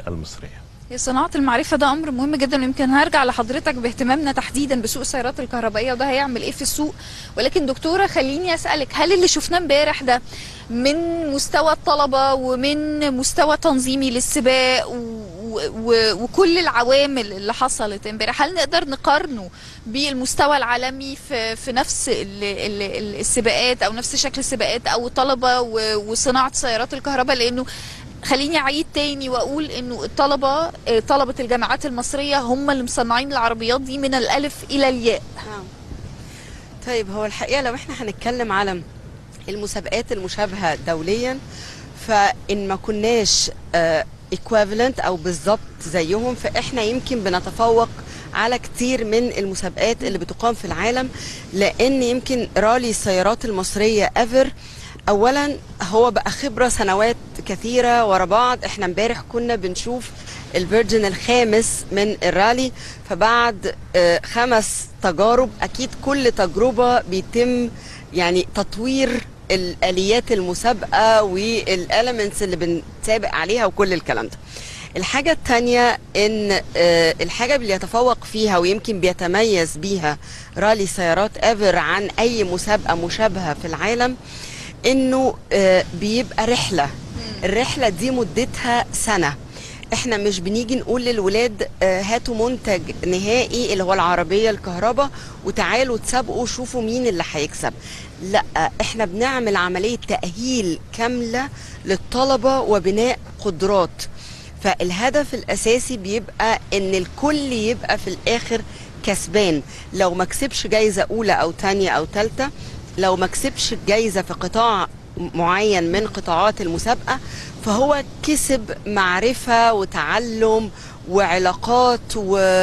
المصريه هي صناعة المعرفة ده أمر مهم جدا ويمكن هرجع لحضرتك باهتمامنا تحديدا بسوق السيارات الكهربائية وده هيعمل إيه في السوق ولكن دكتورة خليني أسألك هل اللي شفناه امبارح ده من مستوى الطلبة ومن مستوى تنظيمي للسباق و... و... وكل العوامل اللي حصلت امبارح هل نقدر نقارنه بالمستوى العالمي في في نفس ال... ال... السباقات أو نفس شكل السباقات أو الطلبة و... وصناعة سيارات الكهرباء لأنه خليني اعيد تاني واقول انه الطلبه طلبه الجامعات المصريه هم اللي مصنعين العربيات دي من الالف الى الياء نعم. طيب هو الحقيقه لو احنا هنتكلم على المسابقات المشابهه دوليا فان ما كناش ايكويفالنت او بالظبط زيهم فاحنا يمكن بنتفوق على كتير من المسابقات اللي بتقام في العالم لان يمكن رالي السيارات المصريه ايفر اولا هو بقى خبره سنوات كثيره ورا بعض احنا امبارح كنا بنشوف الفيرجن الخامس من الرالي فبعد خمس تجارب اكيد كل تجربه بيتم يعني تطوير الاليات المسابقه والاليمنتس اللي بنسابق عليها وكل الكلام ده الحاجة التانية ان الحاجة اللي يتفوق فيها ويمكن بيتميز بيها رالي سيارات ايفر عن اي مسابقة مشابهة في العالم انه بيبقى رحله الرحله دي مدتها سنه احنا مش بنيجي نقول للولاد هاتوا منتج نهائي اللي هو العربيه الكهرباء وتعالوا تسابقوا شوفوا مين اللي هيكسب لا احنا بنعمل عمليه تاهيل كامله للطلبه وبناء قدرات فالهدف الاساسي بيبقى ان الكل يبقى في الاخر كسبان لو ما كسبش جايزه اولى او ثانيه او ثالثه لو ما كسبش الجايزة في قطاع معين من قطاعات المسابقة فهو كسب معرفة وتعلم وعلاقات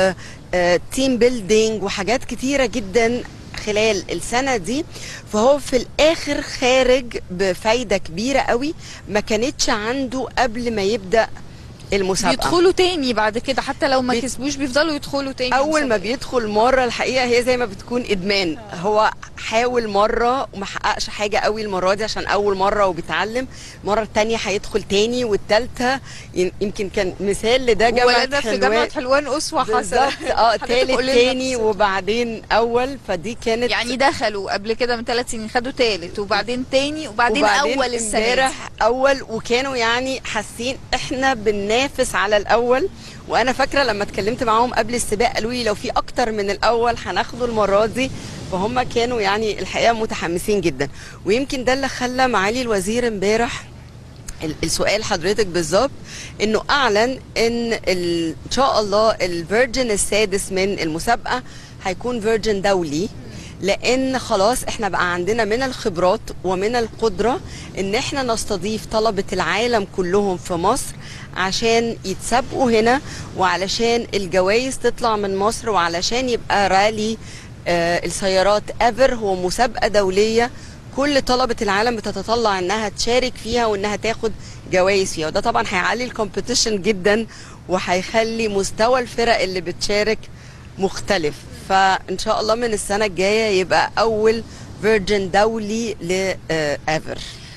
وتيم بيلدينج وحاجات كتيرة جدا خلال السنة دي فهو في الآخر خارج بفايدة كبيرة قوي ما كانتش عنده قبل ما يبدأ المسابقه بيدخلوا تاني بعد كده حتى لو ما بي... كسبوش بيفضلوا يدخلوا تاني اول مسابقة. ما بيدخل مره الحقيقه هي زي ما بتكون ادمان آه. هو حاول مره وما حققش حاجه قوي المره دي عشان اول مره وبيتعلم المره الثانيه هيدخل تاني والثالثه يمكن كان مثال لده جامعه حلوان في جامعه حلوان اسوه حصل اه ثالث تاني وبعدين اول فدي كانت يعني دخلوا قبل كده من ثلاث سنين خدوا ثالث وبعدين تاني وبعدين, وبعدين اول السنه امبارح اول وكانوا يعني حاسين احنا بننام بننافس على الاول وانا فاكره لما اتكلمت معاهم قبل السباق قالوا لي لو في اكتر من الاول هناخده المره دي فهم كانوا يعني الحقيقه متحمسين جدا ويمكن ده اللي خلى معالي الوزير امبارح السؤال حضرتك بالظبط انه اعلن ان ان شاء الله الفيرجن السادس من المسابقه هيكون فيرجن دولي لان خلاص احنا بقى عندنا من الخبرات ومن القدره ان احنا نستضيف طلبه العالم كلهم في مصر عشان يتسابقوا هنا وعلشان الجوائز تطلع من مصر وعلشان يبقى رالي آه السيارات ايفر هو مسابقه دوليه كل طلبه العالم بتتطلع انها تشارك فيها وانها تاخد جوائز فيها وده طبعا هيعلي الكومبيتيشن جدا وهيخلي مستوى الفرق اللي بتشارك مختلف فان شاء الله من السنه الجايه يبقى اول فيرجن دولي لايفر